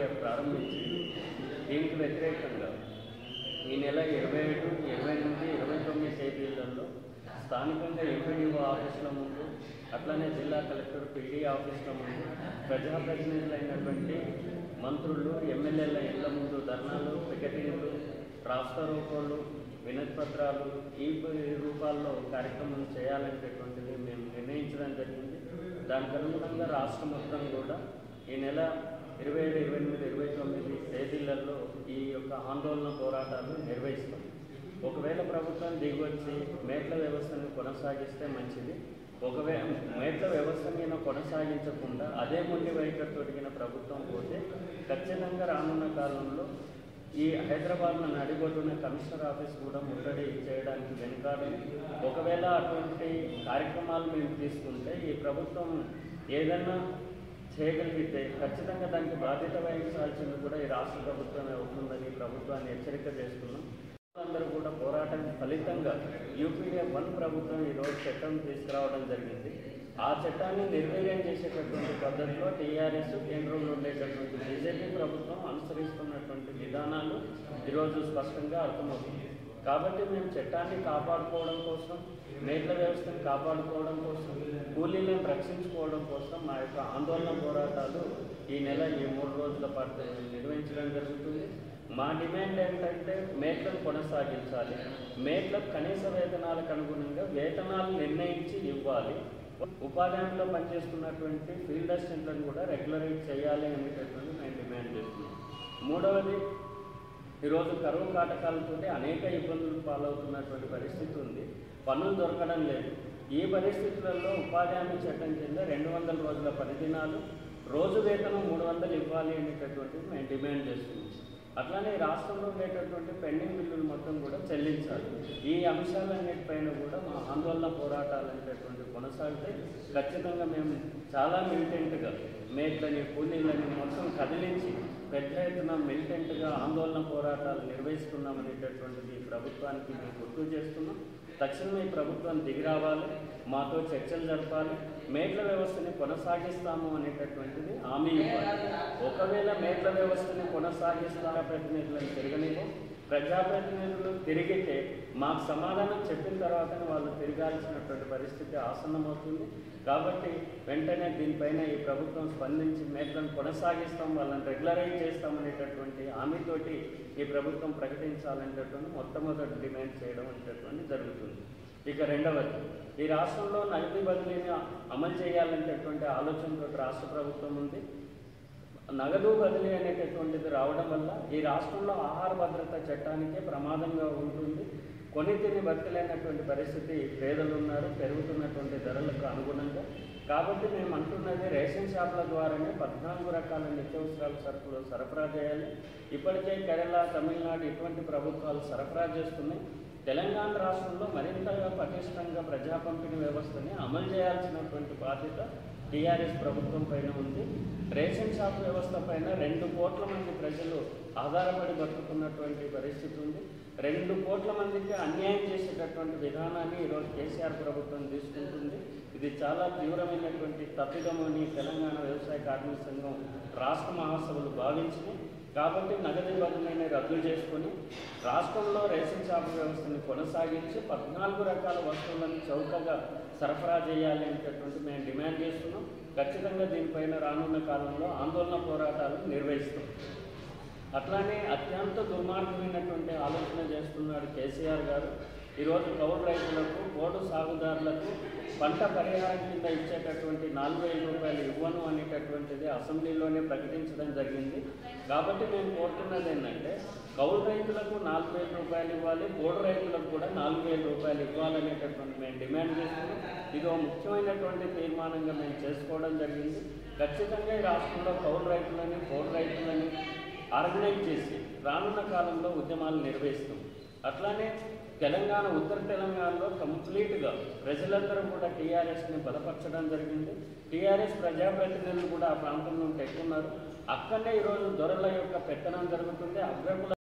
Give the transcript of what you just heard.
గారు ప్రారంభించింది దీనికి వ్యతిరేకంగా ఈ నెల ఇరవై ఏడు ఇరవై ఎనిమిది ఇరవై తొమ్మిది తేదీలలో స్థానికంగా ఎంపీడీఓ ఆఫీసుల ముందు అట్లనే జిల్లా కలెక్టర్ పీడీ ఆఫీసుల ముందు ప్రజాప్రతినిధులైనటువంటి మంత్రులు ఎమ్మెల్యేల ఇళ్ల ముందు ధర్నాలు పికెటింగ్లు రాష్ట్ర రూపాలు వినతి పత్రాలు ఈ ప- రూపాల్లో కార్యక్రమం చేయాలనేటటువంటిది మేము నిర్ణయించడం జరిగింది దానికి అనుగుణంగా రాష్ట్ర మొత్తం కూడా ఈ నెల ఇరవై ఏడు ఇరవై ఎనిమిది ఇరవై తొమ్మిది తేదీలలో ఈ యొక్క ఆందోళన పోరాటాలు నిర్వహిస్తాం ఒకవేళ ప్రభుత్వం దిగొచ్చి మేట్ల వ్యవస్థను కొనసాగిస్తే మంచిది ఒకవేళ మేట్ల వ్యవస్థ మీద కొనసాగించకుండా అదే మొండి వైఖరితోటిగిన ప్రభుత్వం పోతే ఖచ్చితంగా రానున్న కాలంలో ఈ హైదరాబాద్లో నడిబొడ్డున కమిషనర్ ఆఫీస్ కూడా ముట్టడి చేయడానికి వెనుకాడు ఒకవేళ అటువంటి కార్యక్రమాలు మేము తీసుకుంటే ఈ ప్రభుత్వం ఏదైనా చేయగలిగితే ఖచ్చితంగా దానికి బాధ్యత వహించాల్సింది కూడా ఈ రాష్ట్ర ప్రభుత్వమే అవుతుందని ప్రభుత్వాన్ని హెచ్చరిక చేస్తున్నాం అందరూ కూడా పోరాటం ఫలితంగా యూపీఏ వన్ ప్రభుత్వం ఈరోజు చట్టం తీసుకురావడం జరిగింది ఆ చట్టాన్ని నిర్వీర్యం చేసేటటువంటి పద్ధతిలో టీఆర్ఎస్ కేంద్రంలో ఉండేటటువంటి బీజేపీ ప్రభుత్వం అనుసరిస్తున్నటువంటి విధానాలు ఈరోజు స్పష్టంగా అర్థమవుతుంది కాబట్టి మేము చట్టాన్ని కాపాడుకోవడం కోసం మేట్ల వ్యవస్థను కాపాడుకోవడం కోసం కూలీలను రక్షించుకోవడం కోసం మా యొక్క ఆందోళన పోరాటాలు ఈ నెల ఈ మూడు రోజుల పాటు నిర్వహించడం జరుగుతుంది మా డిమాండ్ ఏంటంటే మేట్లను కొనసాగించాలి మేట్లకు కనీస వేతనాలకు అనుగుణంగా వేతనాలు నిర్ణయించి ఇవ్వాలి ఉపాధి హామీలో పనిచేస్తున్నటువంటి ఫీల్డ్ అసిస్టెంట్లను కూడా రెగ్యులరైజ్ చేయాలి అనేటటువంటి మేము డిమాండ్ చేస్తున్నాం మూడవది ఈరోజు కరువు కాటకాలతో అనేక ఇబ్బందులు పాలవుతున్నటువంటి పరిస్థితి ఉంది పనులు దొరకడం లేదు ఈ పరిస్థితులలో ఉపాధి హామీ చట్టం కింద రెండు వందల రోజుల పని దినాలు రోజు వేతనం మూడు వందలు ఇవ్వాలి అనేటటువంటిది మేము డిమాండ్ చేస్తున్నాం అట్లానే ఈ రాష్ట్రంలో ఉండేటటువంటి పెండింగ్ బిల్లులు మొత్తం కూడా చెల్లించాలి ఈ అంశాలన్నిటిపైన కూడా మా ఆందోళన పోరాటాలు అనేటటువంటి కొనసాగితే ఖచ్చితంగా మేము చాలా మిలిటెంట్గా మేట్లని కూలీలని మొత్తం కదిలించి పెద్ద ఎత్తున మిలిటెంట్గా ఆందోళన పోరాటాలు నిర్వహిస్తున్నామనేటటువంటిది ఈ ప్రభుత్వానికి మేము గుర్తు చేస్తున్నాం తక్షణమే ఈ ప్రభుత్వం దిగి రావాలి మాతో చర్చలు జరపాలి మేట్ల వ్యవస్థని కొనసాగిస్తాము అనేటటువంటిది హామీ ఇవ్వాలి ఒకవేళ మేట్ల వ్యవస్థని కొనసాగిస్తా ప్రతినిధులను తిరగనివ్వం ప్రజాప్రతినిధులు తిరిగితే మాకు సమాధానం చెప్పిన తర్వాతనే వాళ్ళు తిరగాల్సినటువంటి పరిస్థితి ఆసన్నమవుతుంది కాబట్టి వెంటనే దీనిపైన ఈ ప్రభుత్వం స్పందించి మేట్లను కొనసాగిస్తాం వాళ్ళని రెగ్యులరైజ్ చేస్తామనేటటువంటి హామీతోటి ఈ ప్రభుత్వం ప్రకటించాలనేటటువంటి మొట్టమొదటి డిమాండ్ చేయడం అనేటటువంటి జరుగుతుంది ఇక రెండవది ఈ రాష్ట్రంలో నగదు బదిలీని అమలు చేయాలనేటటువంటి ఆలోచనతో రాష్ట్ర ప్రభుత్వం ఉంది నగదు బదిలీ అనేటటువంటిది రావడం వల్ల ఈ రాష్ట్రంలో ఆహార భద్రత చట్టానికే ప్రమాదంగా ఉంటుంది కొని తిని బతకలేనటువంటి పరిస్థితి పేదలు ఉన్నారు పెరుగుతున్నటువంటి ధరలకు అనుగుణంగా కాబట్టి మేము అంటున్నది రేషన్ షాపుల ద్వారానే పద్నాలుగు రకాల నిత్యావసరాల సరుకులు సరఫరా చేయాలి ఇప్పటికే కేరళ తమిళనాడు ఇటువంటి ప్రభుత్వాలు సరఫరా చేస్తున్నాయి తెలంగాణ రాష్ట్రంలో మరింతగా పటిష్టంగా ప్రజా పంపిణీ వ్యవస్థని అమలు చేయాల్సినటువంటి బాధ్యత టీఆర్ఎస్ ప్రభుత్వం పైన ఉంది రేషన్ షాప్ వ్యవస్థ పైన రెండు కోట్ల మంది ప్రజలు ఆధారపడి బతుకుతున్నటువంటి పరిస్థితి ఉంది రెండు కోట్ల మందికి అన్యాయం చేసేటటువంటి విధానాన్ని ఈరోజు కేసీఆర్ ప్రభుత్వం తీసుకుంటుంది ఇది చాలా తీవ్రమైనటువంటి తప్పిదమని తెలంగాణ వ్యవసాయ కార్మిక సంఘం రాష్ట్ర మహాసభలు భావించింది కాబట్టి నగదు బదిలీని రద్దు చేసుకొని రాష్ట్రంలో రేషన్ షాపు వ్యవస్థని కొనసాగించి పద్నాలుగు రకాల వస్తువులను చౌకగా సరఫరా చేయాలి అనేటటువంటి మేము డిమాండ్ చేస్తున్నాం ఖచ్చితంగా దీనిపైన రానున్న కాలంలో ఆందోళన పోరాటాలు నిర్వహిస్తాం అట్లానే అత్యంత దుర్మార్గమైనటువంటి ఆలోచన చేస్తున్నాడు కేసీఆర్ గారు ఈరోజు కౌలు రైతులకు పోటు సాగుదారులకు పంట పరిహారం కింద ఇచ్చేటటువంటి నాలుగు వేల రూపాయలు ఇవ్వను అనేటటువంటిది అసెంబ్లీలోనే ప్రకటించడం జరిగింది కాబట్టి మేము కోరుతున్నది ఏంటంటే కౌలు రైతులకు నాలుగు వేల రూపాయలు ఇవ్వాలి పోడు రైతులకు కూడా నాలుగు వేల రూపాయలు ఇవ్వాలనేటటువంటి మేము డిమాండ్ చేస్తున్నాం ఇది ఒక ముఖ్యమైనటువంటి తీర్మానంగా మేము చేసుకోవడం జరిగింది ఖచ్చితంగా ఈ రాష్ట్రంలో కౌలు రైతులని పోడు రైతులని ఆర్గనైజ్ చేసి రానున్న కాలంలో ఉద్యమాలు నిర్వహిస్తాం అట్లానే తెలంగాణ ఉత్తర తెలంగాణలో కంప్లీట్గా ప్రజలందరూ కూడా టీఆర్ఎస్ని బలపరచడం జరిగింది టీఆర్ఎస్ ప్రజాప్రతినిధులు కూడా ఆ ప్రాంతం నుండి ఎక్కున్నారు అక్కడనే ఈరోజు దొరల యొక్క పెత్తనం జరుగుతుంది అగ్రకుల